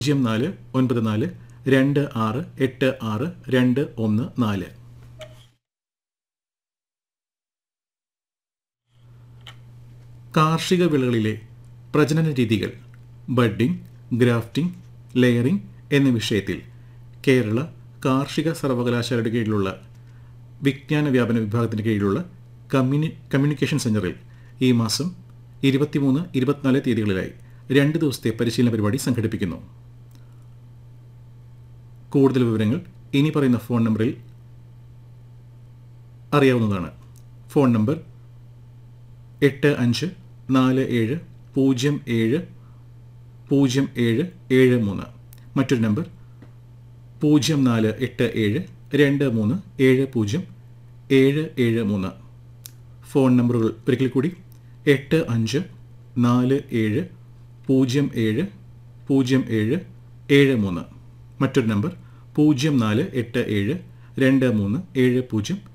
പൂജ്യം നാല് ഒൻപത് നാല് രണ്ട് ആറ് എട്ട് ആറ് രണ്ട് ഒന്ന് നാല് കാർഷിക വിളകളിലെ പ്രജനന രീതികൾ ബഡ്ഡിംഗ് ഗ്രാഫ്റ്റിംഗ് ലെയറിംഗ് എന്ന വിഷയത്തിൽ കേരള കാർഷിക സർവകലാശാലയുടെ കീഴിലുള്ള വിജ്ഞാന വ്യാപന വിഭാഗത്തിന് കീഴിലുള്ള കമ്മ്യൂണി കമ്മ്യൂണിക്കേഷൻ സെന്ററിൽ ഈ മാസം ഇരുപത്തിമൂന്ന് ഇരുപത്തിനാല് തീയതികളിലായി രണ്ട് ദിവസത്തെ പരിശീലന പരിപാടി സംഘടിപ്പിക്കുന്നു കൂടുതൽ വിവരങ്ങൾ ഇനി പറയുന്ന ഫോൺ നമ്പറിൽ അറിയാവുന്നതാണ് ഫോൺ നമ്പർ എട്ട് അഞ്ച് നാല് ഏഴ് പൂജ്യം ഏഴ് പൂജ്യം ഏഴ് ഏഴ് മൂന്ന് മറ്റൊരു നമ്പർ പൂജ്യം നാല് എട്ട് ഏഴ് രണ്ട് മൂന്ന് ഏഴ് പൂജ്യം ഏഴ് ഏഴ് മൂന്ന് ഫോൺ നമ്പറുകൾ ഒരിക്കൽ കൂടി എട്ട് അഞ്ച് നാല് ഏഴ് പൂജ്യം ഏഴ് പൂജ്യം ഏഴ് ഏഴ് മൂന്ന് മറ്റൊരു നമ്പർ പൂജ്യം നാല് എട്ട് ഏഴ് രണ്ട് മൂന്ന് ഏഴ് പൂജ്യം